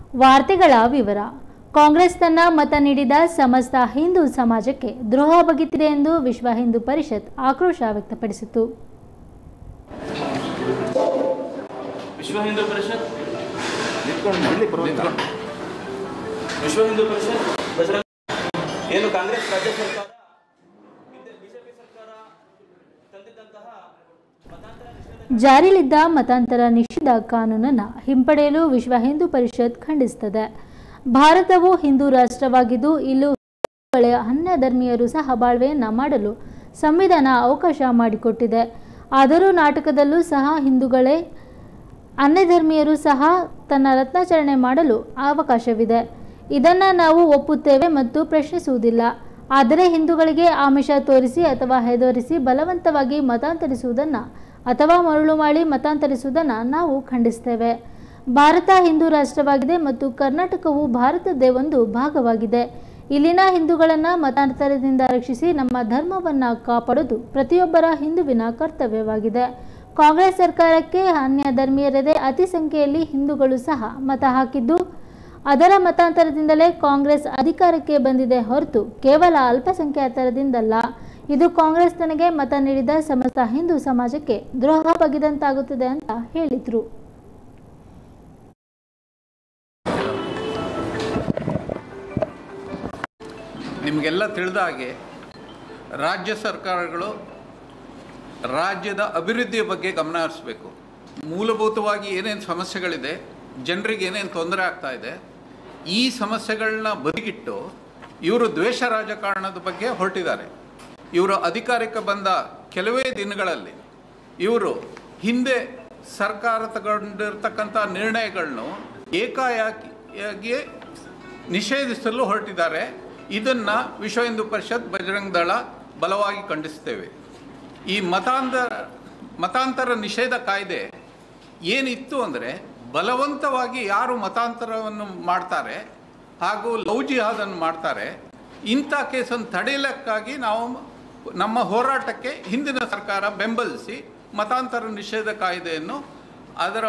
ವಾರ್ತೆಗಳ ವಿವರ ಕಾಂಗ್ರೆಸ್ ತನ್ನ ಮತ ನೀಡಿದ ಸಮಸ್ತ ಹಿಂದೂ ಸಮಾಜಕ್ಕೆ ದ್ರೋಹ ಬಗೆತಿದೆ ಎಂದು ವಿಶ್ವ ಹಿಂದೂ ಪರಿಷತ್ ಆಕ್ರೋಶ ವ್ಯಕ್ತಪಡಿಸಿತು ವಿಶ್ವ ಹಿಂದೂ ಪರಿಷತ್ ನಿಂತ್ಕೊಂಡು ಇಲ್ಲಿ ಪರವಾಗಿಲ್ಲ ವಿಶ್ವ ಹಿಂದೂ ಪರಿಷತ್ ಬಜರಂಗ ಏನು ಕಾಂಗ್ರೆಸ್ ರಾಜ್ಯ ಸರ್ಕಾರ ಹಿಂದೆ ಬಿಜೆಪಿ ಸರ್ಕಾರ ತಂದಿದ್ದಂತಹ ಮತಾಂತರ ನಿಷೇಧ ಜಾರಿಯಲ್ಲಿದ್ದ ಮತಾಂತರ ನಿಷೇಧ ಕಾನೂನನ್ನು ಹಿಂಪಡೆಯಲು ವಿಶ್ವ ಹಿಂದೂ ಪರಿಷತ್ ಖಂಡಿಸುತ್ತದೆ ಭಾರತವು ಹಿಂದೂ ರಾಷ್ಟ್ರವಾಗಿದ್ದು ಇಲ್ಲೂ ಹಿಂದೂಗಳೇ ಅನ್ಯ ಧರ್ಮೀಯರು ಸಹ ಬಾಳ್ವೆಯನ್ನ ಮಾಡಲು ಸಂವಿಧಾನ ಅವಕಾಶ ಮಾಡಿಕೊಟ್ಟಿದೆ ಆದರೂ ನಾಟಕದಲ್ಲೂ ಸಹ ಹಿಂದೂಗಳೇ ಅನ್ಯ ಧರ್ಮೀಯರು ಸಹ ತನ್ನ ರತ್ನಾಚರಣೆ ಮಾಡಲು ಅವಕಾಶವಿದೆ ಇದನ್ನು ನಾವು ಒಪ್ಪುತ್ತೇವೆ ಮತ್ತು ಪ್ರಶ್ನಿಸುವುದಿಲ್ಲ ಆದರೆ ಹಿಂದೂಗಳಿಗೆ ಆಮಿಷ ತೋರಿಸಿ ಅಥವಾ ಹೆದರಿಸಿ ಬಲವಂತವಾಗಿ ಮತಾಂತರಿಸುವುದನ್ನು ಅಥವಾ ಮರಳು ಮಾಡಿ ಮತಾಂತರಿಸುವುದನ್ನು ನಾವು ಖಂಡಿಸ್ತೇವೆ ಭಾರತ ಹಿಂದೂ ರಾಷ್ಟ್ರವಾಗಿದೆ ಮತ್ತು ಕರ್ನಾಟಕವು ಭಾರತದ್ದೇ ಒಂದು ಭಾಗವಾಗಿದೆ ಇಲ್ಲಿನ ಹಿಂದೂಗಳನ್ನು ಮತಾಂತರದಿಂದ ರಕ್ಷಿಸಿ ನಮ್ಮ ಧರ್ಮವನ್ನು ಕಾಪಾಡುವುದು ಪ್ರತಿಯೊಬ್ಬರ ಹಿಂದುವಿನ ಕರ್ತವ್ಯವಾಗಿದೆ ಕಾಂಗ್ರೆಸ್ ಸರ್ಕಾರಕ್ಕೆ ಅನ್ಯ ಧರ್ಮೀಯರದೇ ಅತಿ ಸಂಖ್ಯೆಯಲ್ಲಿ ಹಿಂದೂಗಳು ಸಹ ಮತ ಹಾಕಿದ್ದು ಅದರ ಮತಾಂತರದಿಂದಲೇ ಕಾಂಗ್ರೆಸ್ ಅಧಿಕಾರಕ್ಕೆ ಬಂದಿದೆ ಹೊರತು ಕೇವಲ ಅಲ್ಪಸಂಖ್ಯಾತರದಿಂದಲ್ಲ ಇದು ಕಾಂಗ್ರೆಸ್ ತನಗೆ ಮತ ನೀಡಿದ ಸಮಸ್ತ ಹಿಂದೂ ಸಮಾಜಕ್ಕೆ ದ್ರೋಹ ಬಗೆದಂತಾಗುತ್ತದೆ ಅಂತ ಹೇಳಿದ್ರು ನಿಮಗೆಲ್ಲ ತಿಳಿದ ಹಾಗೆ ರಾಜ್ಯ ಸರ್ಕಾರಗಳು ರಾಜ್ಯದ ಅಭಿವೃದ್ಧಿಯ ಬಗ್ಗೆ ಗಮನ ಹರಿಸಬೇಕು ಮೂಲಭೂತವಾಗಿ ಏನೇನು ಸಮಸ್ಯೆಗಳಿದೆ ಜನರಿಗೆ ಏನೇನು ತೊಂದರೆ ಆಗ್ತಾ ಇದೆ ಈ ಸಮಸ್ಯೆಗಳನ್ನ ಬದಿಗಿಟ್ಟು ಇವರು ದ್ವೇಷ ರಾಜಕಾರಣದ ಬಗ್ಗೆ ಹೊರಟಿದ್ದಾರೆ ಇವರು ಅಧಿಕಾರಕ್ಕೆ ಬಂದ ಕೆಲವೇ ದಿನಗಳಲ್ಲಿ ಇವರು ಹಿಂದೆ ಸರ್ಕಾರ ತಗೊಂಡಿರ್ತಕ್ಕಂಥ ನಿರ್ಣಯಗಳನ್ನು ಏಕಾಏಕಿಯಾಗಿ ನಿಷೇಧಿಸಲು ಹೊರಟಿದ್ದಾರೆ ಇದನ್ನು ವಿಶ್ವ ಹಿಂದೂ ಪರಿಷತ್ ಬಜರಂಗ ದಳ ಬಲವಾಗಿ ಖಂಡಿಸ್ತೇವೆ ಈ ಮತಾಂತರ ಮತಾಂತರ ನಿಷೇಧ ಕಾಯ್ದೆ ಏನಿತ್ತು ಅಂದರೆ ಬಲವಂತವಾಗಿ ಯಾರು ಮತಾಂತರವನ್ನು ಮಾಡ್ತಾರೆ ಹಾಗೂ ಲವ್ ಜಿಹಾದನ್ನು ಮಾಡ್ತಾರೆ ಇಂಥ ಕೇಸನ್ನು ತಡೆಯಲಿಕ್ಕಾಗಿ ನಾವು ನಮ್ಮ ಹೋರಾಟಕ್ಕೆ ಹಿಂದಿನ ಸರ್ಕಾರ ಬೆಂಬಲಿಸಿ ಮತಾಂತರ ನಿಷೇಧ ಕಾಯ್ದೆಯನ್ನು ಅದರ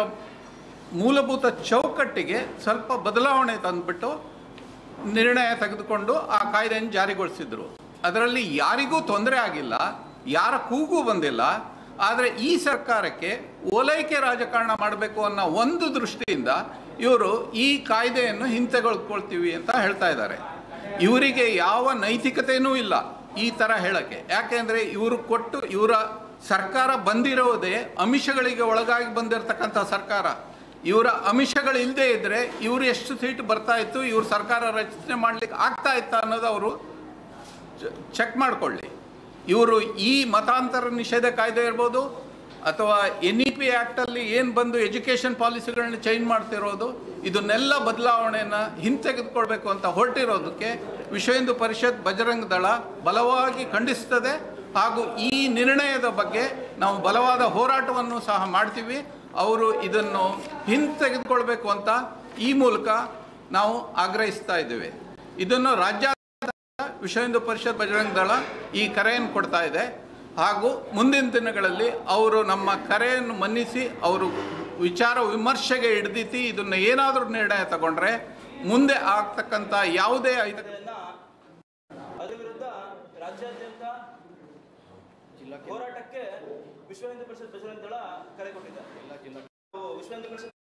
ಮೂಲಭೂತ ಚೌಕಟ್ಟಿಗೆ ಸ್ವಲ್ಪ ಬದಲಾವಣೆ ತಂದುಬಿಟ್ಟು ನಿರ್ಣಯ ತೆಗೆದುಕೊಂಡು ಆ ಕಾಯ್ದೆಯನ್ನು ಜಾರಿಗೊಳಿಸಿದ್ರು ಅದರಲ್ಲಿ ಯಾರಿಗೂ ತೊಂದರೆ ಆಗಿಲ್ಲ ಯಾರ ಕೂಗೂ ಬಂದಿಲ್ಲ ಆದರೆ ಈ ಸರ್ಕಾರಕ್ಕೆ ಓಲೈಕೆ ರಾಜಕಾರಣ ಮಾಡಬೇಕು ಅನ್ನೋ ಒಂದು ದೃಷ್ಟಿಯಿಂದ ಇವರು ಈ ಕಾಯ್ದೆಯನ್ನು ಹಿಂತೆಗೆದುಕೊಳ್ತೀವಿ ಅಂತ ಹೇಳ್ತಾ ಇದ್ದಾರೆ ಇವರಿಗೆ ಯಾವ ನೈತಿಕತೆಯೂ ಇಲ್ಲ ಈ ಥರ ಹೇಳಕ್ಕೆ ಯಾಕೆಂದರೆ ಇವರು ಕೊಟ್ಟು ಇವರ ಸರ್ಕಾರ ಬಂದಿರೋದೇ ಅಮಿಷಗಳಿಗೆ ಒಳಗಾಗಿ ಬಂದಿರತಕ್ಕಂಥ ಸರ್ಕಾರ ಇವರ ಅಮಿಷಗಳಿಲ್ಲದೆ ಇದ್ದರೆ ಇವರು ಎಷ್ಟು ಸೀಟ್ ಬರ್ತಾ ಇತ್ತು ಇವ್ರ ಸರ್ಕಾರ ರಚನೆ ಮಾಡ್ಲಿಕ್ಕೆ ಆಗ್ತಾ ಇತ್ತ ಅನ್ನೋದು ಅವರು ಚೆಕ್ ಮಾಡಿಕೊಳ್ಳಿ ಇವರು ಈ ಮತಾಂತರ ನಿಷೇಧ ಕಾಯ್ದೆ ಇರ್ಬೋದು ಅಥವಾ ಎನ್ ಇ ಪಿ ಆ್ಯಕ್ಟಲ್ಲಿ ಏನು ಬಂದು ಎಜುಕೇಷನ್ ಪಾಲಿಸಿಗಳನ್ನ ಚೇಂಜ್ ಮಾಡ್ತಿರೋದು ಇದನ್ನೆಲ್ಲ ಬದಲಾವಣೆಯನ್ನು ಹಿಂತೆಗೆದುಕೊಳ್ಬೇಕು ಅಂತ ಹೊರಟಿರೋದಕ್ಕೆ ವಿಶ್ವ ಹಿಂದೂ ಪರಿಷತ್ ಬಜರಂಗ ದಳ ಬಲವಾಗಿ ಖಂಡಿಸ್ತದೆ ಹಾಗೂ ಈ ನಿರ್ಣಯದ ಬಗ್ಗೆ ನಾವು ಬಲವಾದ ಹೋರಾಟವನ್ನು ಸಹ ಮಾಡ್ತೀವಿ ಅವರು ಇದನ್ನು ಹಿಂತೆಗೆದುಕೊಳ್ಬೇಕು ಅಂತ ಈ ಮೂಲಕ ನಾವು ಆಗ್ರಹಿಸ್ತಾ ಇದ್ದೇವೆ ಇದನ್ನು ರಾಜ್ಯ ವಿಶ್ವ ಹಿಂದೂ ಪರಿಷತ್ ಬಜರಂಗ ದಳ ಈ ಕರೆಯನ್ನು ಕೊಡ್ತಾ ಇದೆ ಹಾಗೂ ಮುಂದಿನ ದಿನಗಳಲ್ಲಿ ಅವರು ನಮ್ಮ ಕರೆಯನ್ನು ಮನ್ನಿಸಿ ಅವರು ವಿಚಾರ ವಿಮರ್ಶೆಗೆ ಹಿಡಿದಿತಿ ಇದನ್ನು ಏನಾದರೂ ನಿರ್ಣಯ ತಗೊಂಡ್ರೆ ಮುಂದೆ ಆಗ್ತಕ್ಕಂಥ ಯಾವುದೇ ಐತ ಗಳನ್ನ ಅದ್ರ ವಿರುದ್ಧ ರಾಜ್ಯಾದ್ಯಂತ ಹೋರಾಟಕ್ಕೆ ವಿಶ್ವ ಹಿಂದೂ ಪರಿಷತ್ ಬಜರಂಗ ದಳ ಕರೆ ಕೊಟ್ಟಿದ್ದಾರೆ ವಿಶ್ವ ಹಿಂದೂ ಪರಿಷತ್